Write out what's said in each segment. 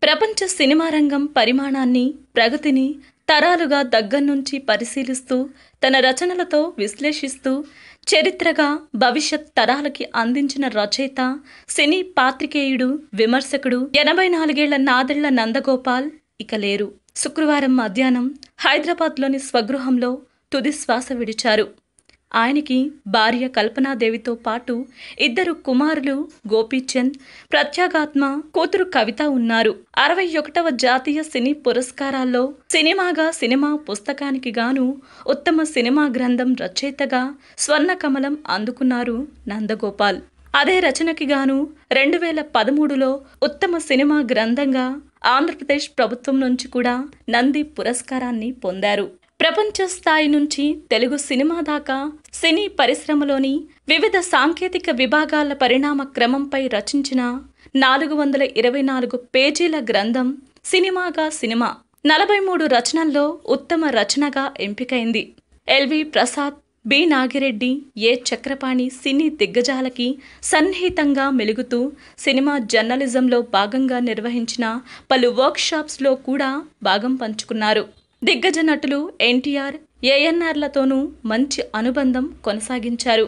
ప్రపంచ సినిమా రంగం పరిమాణాన్ని ప్రగతిని తరాలుగా దగ్గర్నుంచి పరిశీలిస్తూ తన రచనలతో విశ్లేషిస్తూ చరిత్రగా భవిష్యత్ తరాలకి అందించిన రచయిత సినీ పాత్రికేయుడు విమర్శకుడు ఎనభై నాలుగేళ్ల నాదెళ్ల నందగోపాల్ ఇక లేరు శుక్రవారం మధ్యాహ్నం హైదరాబాద్లోని స్వగృహంలో తుది శ్వాస విడిచారు ఆయనకి భార్య కల్పనాదేవితో పాటు ఇద్దరు కుమారులు గోపీచంద్ ప్రత్యేగాత్మ కూతురు కవిత ఉన్నారు అరవై ఒకటవ జాతీయ సినీ పురస్కారాల్లో సినిమాగా సినిమా పుస్తకానికి గాను ఉత్తమ సినిమా గ్రంథం రచయితగా స్వర్ణ కమలం అందుకున్నారు నందగోపాల్ అదే రచనకి గాను రెండు వేల పదమూడులో ఉత్తమ సినిమా గ్రంథంగా ఆంధ్రప్రదేశ్ ప్రభుత్వం నుంచి కూడా నంది పురస్కారాన్ని పొందారు ప్రపంచ స్థాయి నుంచి తెలుగు సినిమా దాకా సినీ పరిశ్రమలోని వివిధ సాంకేతిక విభాగాల పరిణామ క్రమంపై రచించిన నాలుగు వందల ఇరవై నాలుగు పేజీల గ్రంథం సినిమాగా సినిమా నలభై మూడు రచనల్లో ఉత్తమ రచనగా ఎంపికైంది L V Prasad B Nagireddy A Chakrapani cine దిగ్గజాలకి సన్నిహితంగా మెలుగుతూ సినిమా జర్నలిజంలో భాగంగా నిర్వహించిన పలు వర్క్షాప్స్లో కూడా భాగం పంచుకున్నారు దిగ్గజ నటులు ఎన్టీఆర్ ఏఎన్ఆర్లతోనూ మంచి అనుబంధం కొనసాగించారు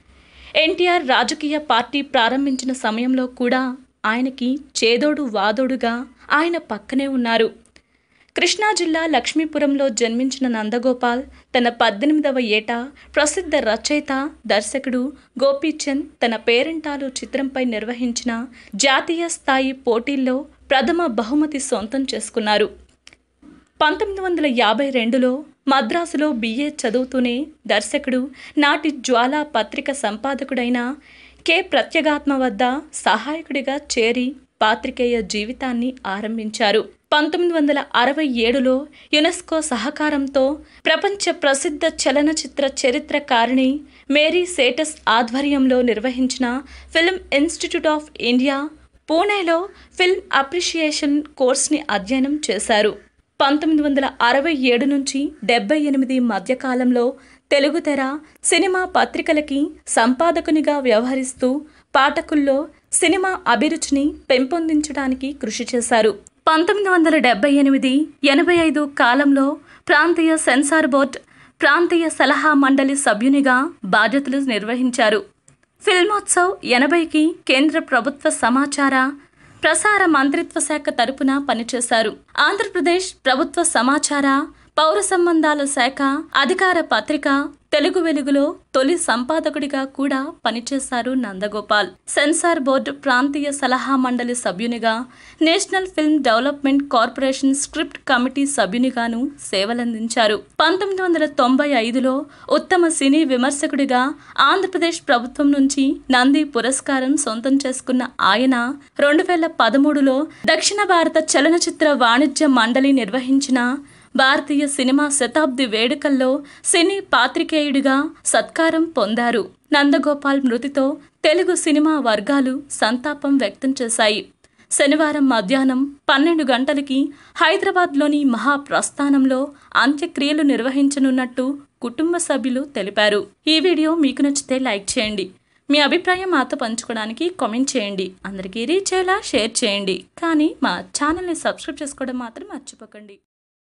ఎన్టీఆర్ రాజకీయ పార్టీ ప్రారంభించిన సమయంలో కూడా ఆయనకి చేదోడు వాదోడుగా ఆయన పక్కనే ఉన్నారు కృష్ణా జిల్లా లక్ష్మీపురంలో జన్మించిన నందగోపాల్ తన పద్దెనిమిదవ ఏట ప్రసిద్ధ రచయిత దర్శకుడు గోపీచంద్ తన పేరెంటాలు చిత్రంపై నిర్వహించిన జాతీయ స్థాయి పోటీల్లో ప్రథమ బహుమతి సొంతం చేసుకున్నారు పంతొమ్మిది వందల యాభై రెండులో మద్రాసులో బిఏ చదువుతూనే దర్శకుడు నాటి జ్వాలా పత్రిక సంపాదకుడైన కె ప్రత్యేగాత్మ వద్ద సహాయకుడిగా చేరి పాత్రికేయ జీవితాన్ని ఆరంభించారు పంతొమ్మిది వందల అరవై ఏడులో యునెస్కో సహకారంతో ప్రపంచ ప్రసిద్ధ చలనచిత్ర చరిత్రకారిణి మేరీ సేటస్ ఆధ్వర్యంలో నిర్వహించిన ఫిల్మ్ ఇన్స్టిట్యూట్ ఆఫ్ ఇండియా పూణేలో ఫిల్మ్ అప్రిషియేషన్ కోర్స్ని అధ్యయనం చేశారు పంతొమ్మిది వందల అరవై ఏడు నుంచి డెబ్బై ఎనిమిది మధ్యకాలంలో తెలుగు తెర సినిమా పత్రికలకి సంపాదకునిగా వ్యవహరిస్తూ పాఠకుల్లో సినిమా అభిరుచిని పెంపొందించడానికి కృషి చేశారు పంతొమ్మిది వందల డెబ్బై ఎనిమిది ఎనభై ఐదు కాలంలో ప్రాంతీయ సెన్సార్ బోర్డ్ ప్రాంతీయ సలహా మండలి సభ్యునిగా బాధ్యతలు నిర్వహించారు ఫిల్మోత్సవ్ ఎనభైకి కేంద్ర ప్రభుత్వ సమాచార ప్రసార మంత్రిత్వ శాఖ తరపున పనిచేశారు ఆంధ్రప్రదేశ్ ప్రభుత్వ సమాచార పౌర సంబంధాల శాఖ అధికార పత్రిక తెలుగు వెలుగులో తొలి సంపాదకుడిగా కూడా పనిచేశారు నందగోపాల్ సెన్సార్ బోర్డు ప్రాంతీయ సలహా మండలి సభ్యునిగా national film development corporation script committee సభ్యునిగాను సేవలందించారు పంతొమ్మిది వందల తొంభై ఐదులో ఉత్తమ సినీ విమర్శకుడిగా ఆంధ్రప్రదేశ్ ప్రభుత్వం నుంచి నంది పురస్కారం సొంతం చేసుకున్న ఆయన రెండు వేల పదమూడులో దక్షిణ భారత చలనచిత్ర వాణిజ్య మండలి నిర్వహించిన భారతీయ సినిమా శతాబ్ది వేడుకల్లో సినీ పాత్రికేయుడిగా సత్కారం పొందారు నందగోపాల్ మృతితో తెలుగు సినిమా వర్గాలు సంతాపం వ్యక్తం చేశాయి శనివారం మధ్యాహ్నం పన్నెండు గంటలకి హైదరాబాద్లోని మహాప్రస్థానంలో అంత్యక్రియలు నిర్వహించనున్నట్టు కుటుంబ సభ్యులు తెలిపారు ఈ వీడియో మీకు నచ్చితే లైక్ చేయండి మీ అభిప్రాయం మాతో పంచుకోవడానికి కామెంట్ చేయండి అందరికీ రీచ్ అయ్యేలా షేర్ చేయండి కానీ మా ఛానల్ని సబ్స్క్రైబ్ చేసుకోవడం మాత్రం మర్చిపోకండి